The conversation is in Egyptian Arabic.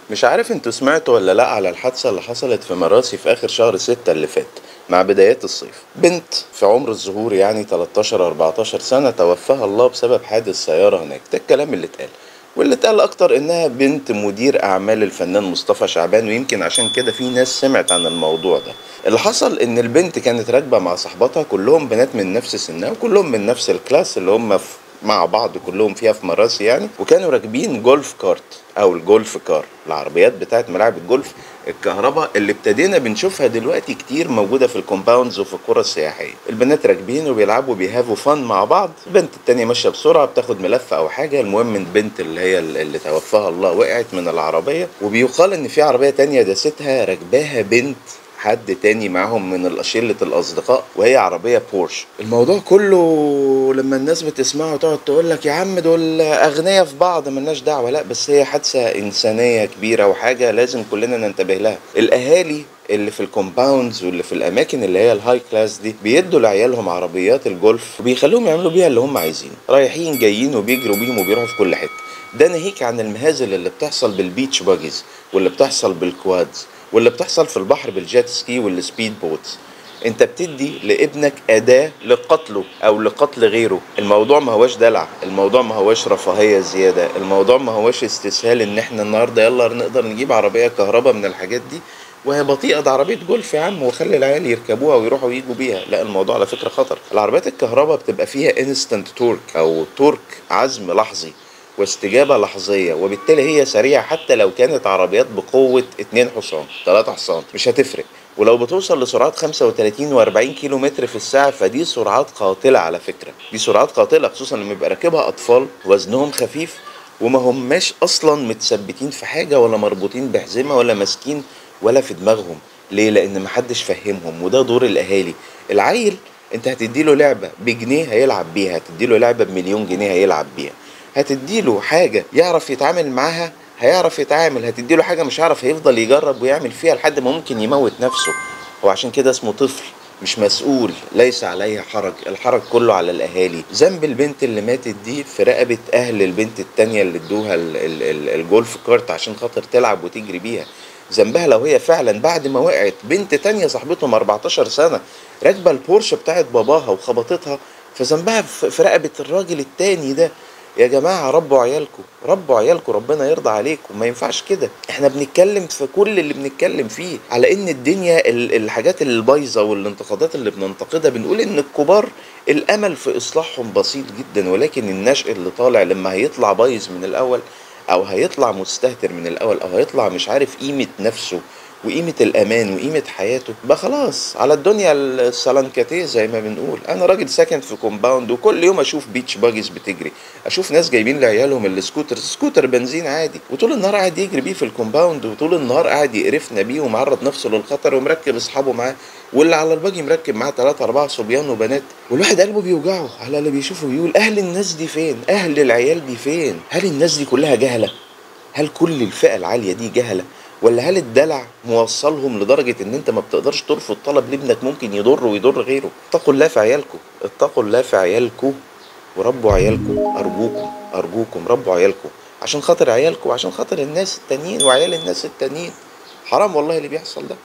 مش عارف انتوا سمعتوا ولا لا على الحادثة اللي حصلت في مراسي في آخر شهر ستة اللي فات مع بدايات الصيف بنت في عمر الظهور يعني 13 14 سنة توفاها الله بسبب حادث سيارة هناك ده الكلام اللي اتقال واللي اتقال اكتر انها بنت مدير اعمال الفنان مصطفى شعبان ويمكن عشان كده في ناس سمعت عن الموضوع ده اللي حصل ان البنت كانت راكبه مع صاحبتها كلهم بنات من نفس سنها وكلهم من نفس الكلاس اللي هم في مع بعض كلهم فيها في مراسي يعني وكانوا راكبين جولف كارت او الجولف كار العربيات بتاعت ملاعب الجولف الكهرباء اللي ابتدينا بنشوفها دلوقتي كتير موجوده في الكومباوندز وفي القرى السياحيه البنات راكبين وبيلعبوا بيهافوا فن مع بعض البنت التانية ماشيه بسرعه بتاخد ملف او حاجه المهم البنت اللي هي اللي توفاها الله وقعت من العربيه وبيقال ان في عربيه تانية داستها راكباها بنت حد تاني معاهم من شلة الأصدقاء وهي عربية بورش الموضوع كله لما الناس بتسمعه تقعد تقول لك يا عم دول أغنياء في بعض ملناش دعوة لا بس هي حادثة إنسانية كبيرة وحاجة لازم كلنا ننتبه لها الأهالي اللي في الكومباوندز واللي في الاماكن اللي هي الهاي كلاس دي بيدوا لعيالهم عربيات الجولف وبيخلوهم يعملوا بيها اللي هم عايزينه رايحين جايين وبيجروا بيهم وبيروحوا في كل حته ده ناهيك عن المهازل اللي بتحصل بالبيتش باجيز واللي بتحصل بالكوادز واللي بتحصل في البحر بالجيت سكي والسبيد بوتس انت بتدي لابنك اداه لقتله او لقتل غيره الموضوع ما هواش دلع الموضوع ما هواش رفاهيه زياده الموضوع ما هواش استسهال ان احنا النهارده يلا نقدر نجيب عربيه كهرباء من الحاجات دي وهي بطيئه ده عربيه جولف يا عم وخلي العيال يركبوها ويروحوا ويجوا بيها لا الموضوع على فكره خطر العربيات الكهرباء بتبقى فيها انستنت تورك او تورك عزم لحظي واستجابة لحظية وبالتالي هي سريعة حتى لو كانت عربيات بقوة 2 حصان 3 حصان مش هتفرق ولو بتوصل لسرعات 35 و40 كيلو متر في الساعة فدي سرعات قاتلة على فكرة دي سرعات قاتلة خصوصا لما يبقى راكبها أطفال وزنهم خفيف وما هماش أصلا متثبتين في حاجة ولا مربوطين بحزمة ولا ماسكين ولا في دماغهم ليه لأن محدش فهمهم وده دور الأهالي العيل انت هتديله لعبة بجنيه هيلعب بيها هتديله لعبة بمليون جنيه هيلعب بيها هتديله حاجة يعرف يتعامل معاها هيعرف يتعامل هتديله حاجة مش هيعرف هيفضل يجرب ويعمل فيها لحد ما ممكن يموت نفسه هو عشان كده اسمه طفل مش مسؤول ليس عليه حرج الحرج كله على الاهالي ذنب البنت اللي ماتت دي في رقبه اهل البنت التانية اللي ادوها ال- ال- ال- الجولف كارت عشان خاطر تلعب وتجري بيها ذنبها لو هي فعلا بعد ما وقعت بنت تانية صاحبتهم 14 سنة راكبة البورش بتاعت باباها وخبطتها فذنبها في في رقبة الراجل التاني ده يا جماعة ربوا عيالكم ربوا عيالكم ربنا يرضى عليكم ما ينفعش كده احنا بنتكلم في كل اللي بنتكلم فيه على ان الدنيا ال- الحاجات البايظة والانتقادات اللي بننتقدها بنقول ان الكبار الامل في اصلاحهم بسيط جدا ولكن النشء اللي طالع لما هيطلع بايظ من الاول او هيطلع مستهتر من الاول او هيطلع مش عارف قيمة نفسه وقيمة الأمان وقيمة حياته بقى خلاص على الدنيا السلنكتيه زي ما بنقول أنا راجل ساكن في كومباوند وكل يوم أشوف بيتش باجيز بتجري أشوف ناس جايبين لعيالهم السكوتر سكوتر بنزين عادي وطول النهار قاعد يجري بيه في الكومباوند وطول النهار قاعد يقرفنا بيه ومعرض نفسه للخطر ومركب أصحابه معاه واللي على الباجي مركب معاه ثلاثة أربعة صبيان وبنات والواحد قلبه بيوجعه على اللي بيشوفه بيقول أهل الناس دي فين؟ أهل العيال دي فين؟ هل الناس دي كلها جهلة؟ هل كل الفئة العالية دي جهلة؟ ولا هل الدلع موصلهم لدرجة إن أنت ما بتقدرش ترفض طلب لابنك ممكن يضر ويضر غيره؟ اتقوا الله في عيالكم، اتقوا الله في عيالكم وربوا عيالكم أرجوكم أرجوكم ربوا عيالكم عشان خاطر عيالكم وعشان خاطر الناس التانيين وعيال الناس التانيين حرام والله اللي بيحصل ده